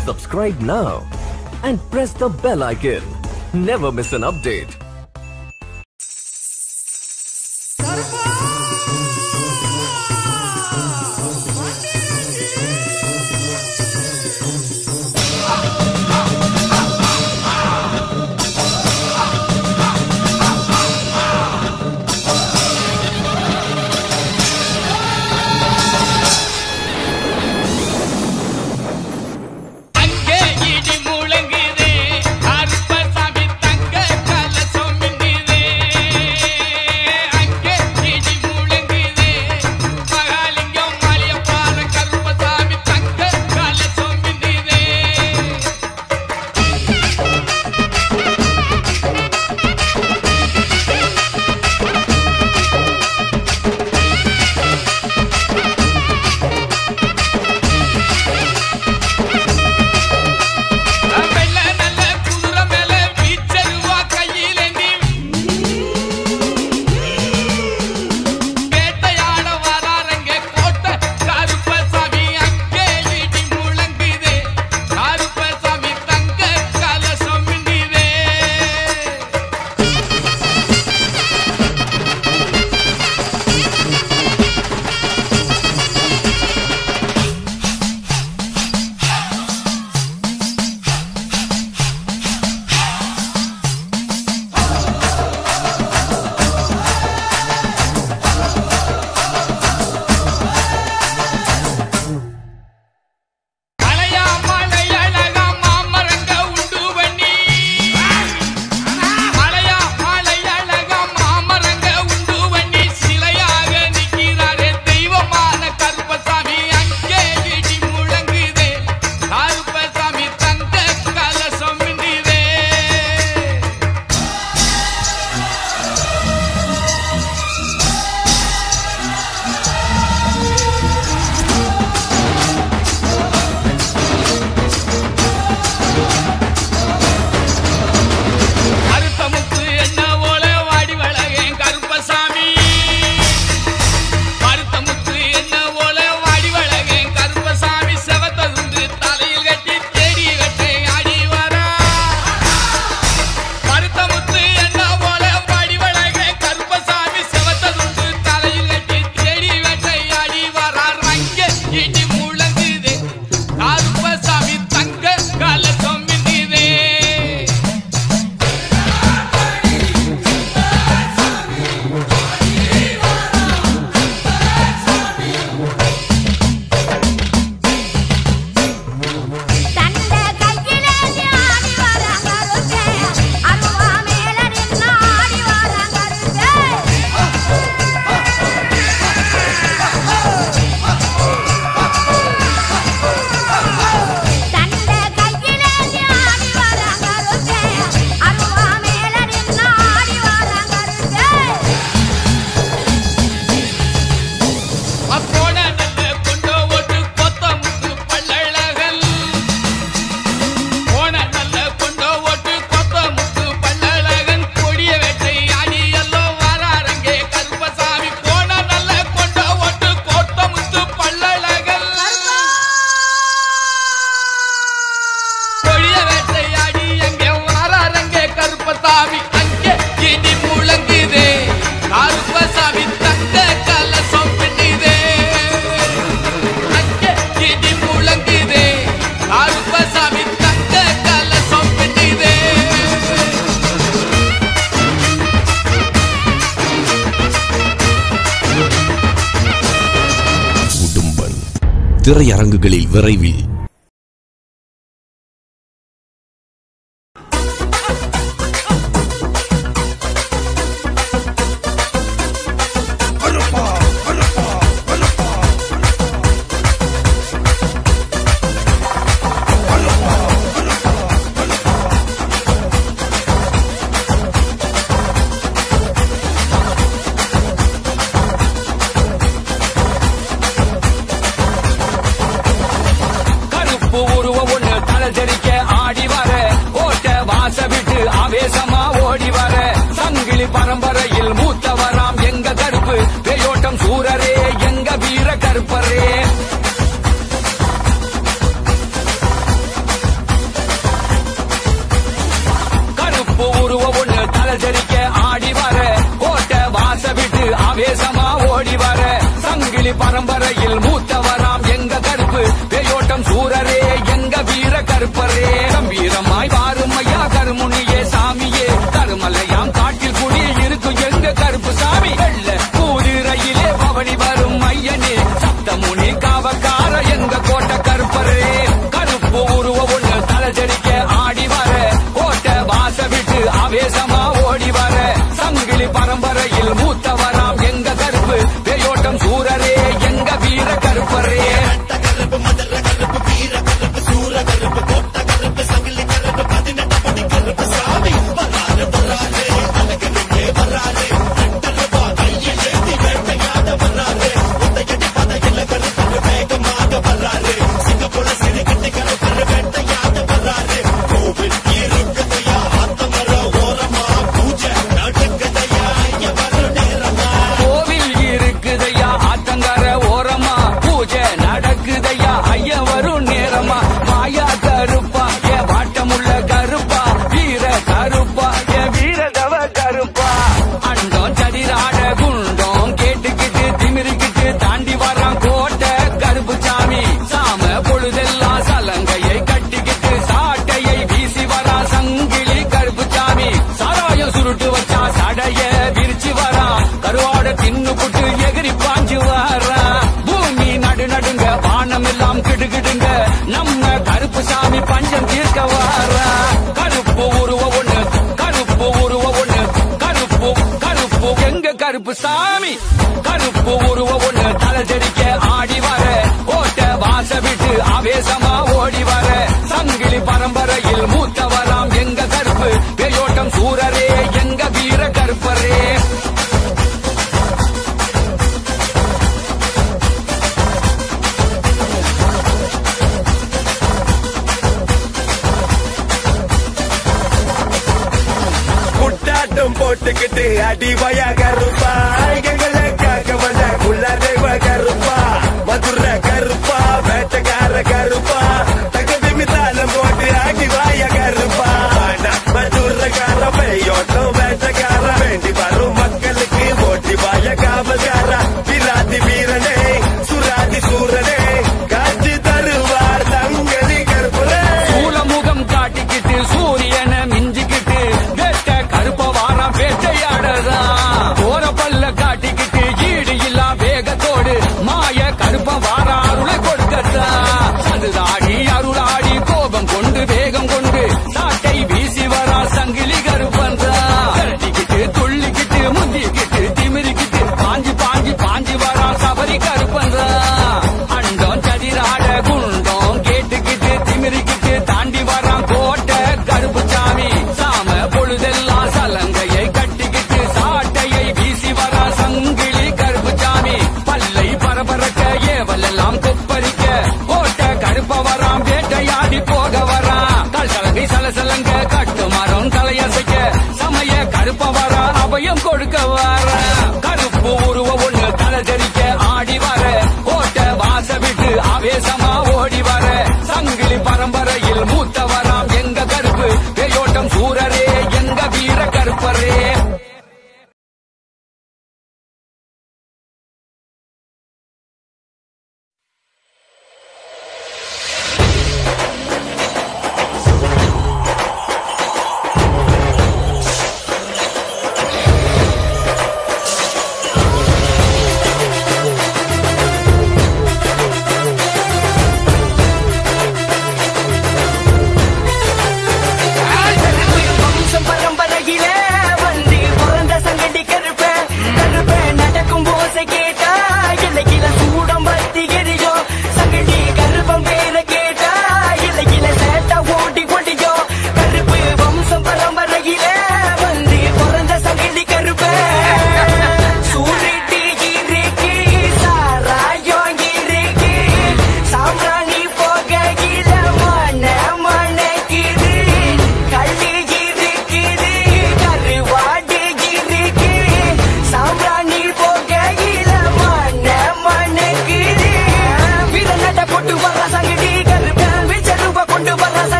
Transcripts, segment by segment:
Subscribe now and press the bell icon. Never miss an update. அங்கே இடி முழங்குதே அற்பசாமி தங்க கலசம் மின்னுதே அங்கே இடி முழங்குதே மகாலிங்கம் மலையப்பாற கருப்பசாமி தங்க கலசம் மின்னுதே வெள்ள நல்ல குதிரை மேல வீச்சருவா கையிலேந்தி வேட்டையாட வராரங்க கோட்டை கருப்பசாமி அங்கே இடி முழங்குதே கருப்பசாமி தங்க கலசம் மின்னுதே மலையா மலையழகா மாமரங்க உண்டு பண்ணி மலையா மலையழகா மாமரங்க உண்டு பண்ணி சிலையாக நிற்கிறாரே தெய்வமான கருப்பசாமி அங்கே இடி முழங்குதே கருப்பசாமி தங்க கலசம் மின்னுதே அறுத்தமுத்து என்ன போல வாடி வளகேன் கருப்பசாமி அறுத்தமுத்து என்ன போல வாடி வளகேன் கருப்பசாமி செவத்ததுண்டு தலையில் கட்டி தேடி கட்டை ஆடி வரா அறுத்தமுத்து என்ன போல வாடி வளகேன் கருப்பசாமி செவத்ததுண்டு தலையில் கட்டி தேடி கட்டை ஆடி வரார் அங்கே இடி முழங்குதே கருப்பசாமி தங்க கலசம் மின்னுதே தந்த கையிலேந்தி ஆடி வராங்கருதே அருவா மேல நின்னு ஆடி வராங்கருதே தந்த கையிலேந்தி ஆடி வராங்கருதே அருவா மேல நின்னு ஆடி வராங்கருதே அப்போன நல்ல கொண்ட ஓட்டு கொத்த முத்து பல்லழகன் போன நல்ல கொண்ட ஓட்டு கொத்த முத்து பல்லழகன் கொடிய வேட்டை ஆடி எல்லாம் வராரங்கே கருப்பசாமி போன நல்ல கொண்ட ஓட்டு கொத்த முத்து பல்லழகன் கொடிய வேட்டை ஆடி எங்கே வராரங்கே கருப்பசாமி அங்கே இடி முழங்குதே கருப்பசாமி தங்க கலசம் பின்னுதே அங்கே இடி முழங்குதே கருப்பசாமி தங்க கலசம் பின்னுதே உடும்பன் திரையரங்குகளில் விரைவில் கருப்பு உருவம் ஒண்ணு தலை தெறிக்க ஆடி வர ஓட்ட வாச விட்டு ஆவேசமா ஓடி வர சங்கிலி பரம்பரையில் மூத்தவராம் எங்க கருப்பு பேயோட்டம் சூரரே எங்க வீர கருப்பரே தலைஜரிக்க ஆடி வர கோட்டை வாச விட்டு ஆவேசமா ஓடி வர சங்கிலி பரம்பரையில் மூத்தவராம் எங்க கருப்பு பேயோட்டம் சூரரே எங்க வீர கருப்பரே கம்பீரமாய் வாரும் ஐயா கருமுனியே சாமியே கருமலையாம் காட்டில் குடி இருக்கும் எங்க கருப்பு சாமி வெள்ள கூதிரையிலே பவனி வரும் ஐயனே சப்தமுனி காவக்கார எங்க கோட்டை கருப்பரே கருப்பு உருவ ஒண்ணு தலைஜரிக்க ஆடி வர கோட்டை வாச விட்டு ஆவேசமா ஓடி வர சங்கிலி பரம்பரையில் மூத்தவராம் எங்க கருப்பு பேயோட்டம் சூரரே எங்க வீர கருப்பரே கோவில் இருக்குதையா ஆத்தங்கர ஓரமா பூஜை நடக்குதையா ஐயா வரும் நேரமா மாயா கருப்பா ஏ வாட்டமுள்ள கருப்பா வீர கருப்பா ஏ வீரதவ கருப்பா அண்டம் சதிராட குண்டம் கேட்டுக்கிட்டு திமிரிக்கிட்டு தாண்டி வரான் கோட்டை கருப்பு சாமி சாம பொழுதெல்லாம் சலங்கையை கட்டிக்கிட்டு சாட்டையை வீசி வரா சங்கிலி கருப்பு சாமி சாராயம் சுருட்டு வச்சா சடைய விரிச்சு வரா கருவாட தின்னு புட்டு எகிரி பாஞ்சு வரா பூமி நடு நடுங்க வானம் எல்லாம் கிடுகிடுங்க நம்ம கருப்பு சாமி பஞ்சம் தீர்க்க வாரா கருப்பு உருவ ஒண்ணு கருப்பு உருவ ஒண்ணு கருப்பு கருப்பு எங்க கருப்பு சாமி கருப்பு உருவ ஒண்ணு தலைஜரிக்க ஆடி வர கோட்டை வாச விட்டு ஆவேசமா ஓடி வர சங்கிலி பரம்பரையில் மூத்தவராம் எங்க கருப்பு பேயோட்டம் சூரரே எங்க வீர கருப்பரே குட்டாட்டம் போட்டுக்கிட்டு அடிவய கருப்பா எங்களை காக்க வந்த குள்ளதெய்வ கருப்பா மதுர கருப்பா வேட்டக்கார கருப்பா தகுதி மித்தாலம் போட்டு அடிவாய கருப்பா மதுரக்கார பெய்யோட்டம் வேட்டக்கார வேண்டி வரும் மக்களுக்கு ஓட்டி வாய காவல்கார விராதி வீரனே சுராதி சூரனே காட்சி தருவார் தங்களி கருப்புரே சூலமுகம் காட்டிக்கிட்டு சூரியனை மிஞ்சிக்கிட்டு வேட்ட கருப்ப வாரம் வேட்டையாடதா போற பல்ல காட்டிக்கிட்டு ஈடு இல்லா வேகத்தோடு மாய கருப்ப வார அருளை கொடுக்கத்தா அதுதாடி அருளாடி கோபம் கொண்டு வேகம் கொண்டு சாட்டை வீசி வரா சங்கிலி கருப்பன்றா தட்டிக்கிட்டு துள்ளிக்கிட்டு முந்திக்கிட்டு திமிரிக்கிட்டு பாஞ்சு பாஞ்சு பாஞ்சு வரா சபரி கருப்பன்றா அண்டம் சதிராட குண்டம் கேட்டுக்கிட்டு திமிரிக்கிட்டு தாண்டி வரான் கோட்டை கருப்பு சாமி சாம பொழுதெல்லாம் சலங்கையை கட்டிக்கிட்டு சாட்டையை வீசி வரா சங்கிலி கருப்பு சாமி பல்லை பரபரக்க ஏவல் எல்லாம் கொப்பரிக்க கோட்டை கருப்ப வரான் வேட்டையாடி போக வரான் கல் சலங்கை சலசலங்க கட்டு மரம் தலையசைக்க சமய கருப்ப வரா அபயம் கொடுக்க வர கருப்பு உருவ ஒண்ணு தலைஜரிக்க ஆடி வர கோட்டை வாச விட்டு ஆவேசமா ஓடி வர சங்கிலி பரம்பரையில் மூத்தவராம் எங்க கருப்பு பேயோட்டம் சூரரே எங்க வீர கருப்பரே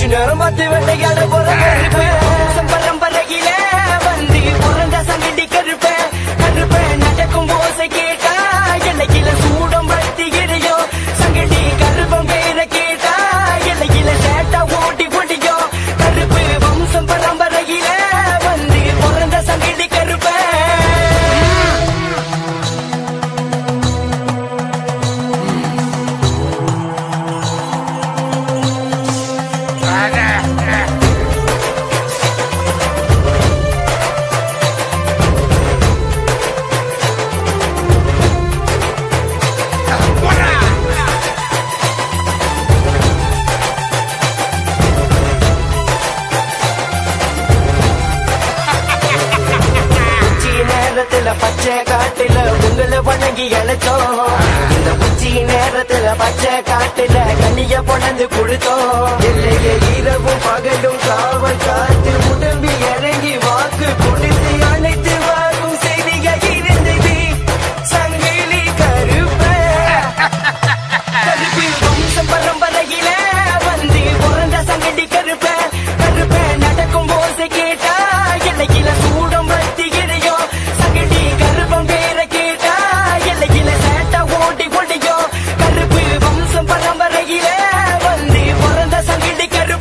உச்சி நேரம் பார்த்து வேட்டையாட போற கருப்பு வம்சம் பரம்பரையில வந்து பிறந்த சங்கடி கருப்ப கருப்ப நடக்கும் ஓசை கேட்டா எல்லையில சூடம் பத்தி எரியும் சங்கடி கருப்பம் பேர கேட்டா எல்லையில சேட்டா ஓட்டி ஓட்டியும் கருப்பு வம்சம் பரம்பரையில வந்து பிறந்த சங்கடி கருப்ப உச்சி நேரத்துல பச்சை காட்டுல உங்களை வணங்கி அழைச்சோம் இந்த உச்சி நேரத்துல பச்சை காட்டுல கண்ணிய பொணந்து கொடுத்தோம் இல்லைய இரவும் பகலும் காவல் காத்து உடம்பி இறங்கி வாக்கு கொடுத்து அழைத்து வரும் செய்திக இருந்தது சங்கிலி கருப்ப கருப்பு வம்சம் பரம்பரையில வந்து பிறந்த சங்கடி கருப்ப கருப்ப நடக்கும் போது கேட்டா எல்லையில சூடம் வத்தி எரியும் சங்கடி கருப்பம் பேர கேட்டா எல்லையில சேட்டா ஓடி ஓடியும் கருப்பு வம்சம் பரம்பரையில வந்து பிறந்த சங்கடி கருப்ப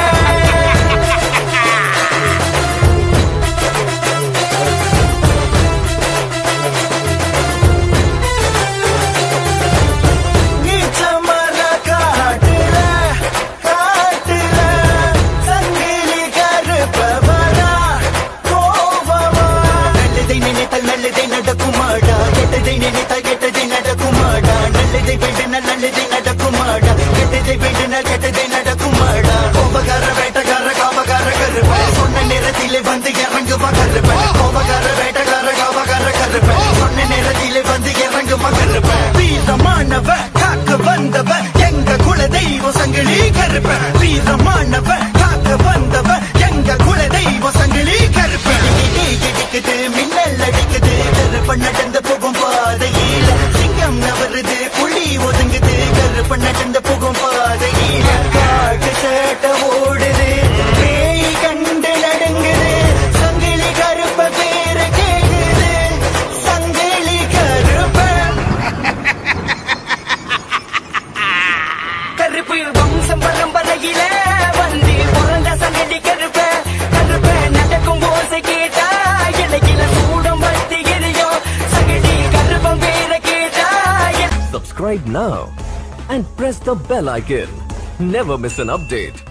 நீச்சமர காட்டுல காட்டுல சங்கிலி கருப்பவரா கோபமா நல்லதை நினைத்தால் நல்லதை நடக்குமாடா கெட்டதை நினைத்தால் கெட்டதை நடக்குமாடா நல்லதை வேண்டினால் நல்லதை நடக்குமாடா கெட்டதை வேண்டினால் கெட்டதை நடக்குமாடா கோபக்கார வேட்டக்கார காவகார கருப்ப சொன்ன நேரத்திலே வந்து இறங்குவா கருப்ப கோபக்கார வேட்டக்கார காவகார கருப்ப சொன்ன நேரத்திலே வந்து இறங்குவா கருப்ப வீரமானவ காக்க வந்தவ எங்க குல தெய்வ சங்கிலி கருப்ப வீரமானவ காக்க வந்தவ எங்க குல தெய்வ சங்கிலி கருப்ப இடி இடிக்குது மின்னல் அடிக்குது கருப்ப நடந்து போகும் பாதையில சிங்கம் நவருது புலி ஒதுங்குது கருப்ப நடந்து போகும் பாதையில காட்டு சேட்ட ஓடுது பேய் கண்டு நடுங்குது சங்கிலி கருப்ப பேரு கேக்குது சங்கிலி கருப்ப கருப்பு வம்சம் பரம்பரையில வந்து பிறந்த சங்கடி கருப்ப கருப்ப நடக்கும் ஓசை கேட்டா எல்லையில சூடம் வத்தி எரியும் சங்கடி கருப்பம் பேர கேட்டா எல்- Subscribe now and press the bell icon. Never miss an update.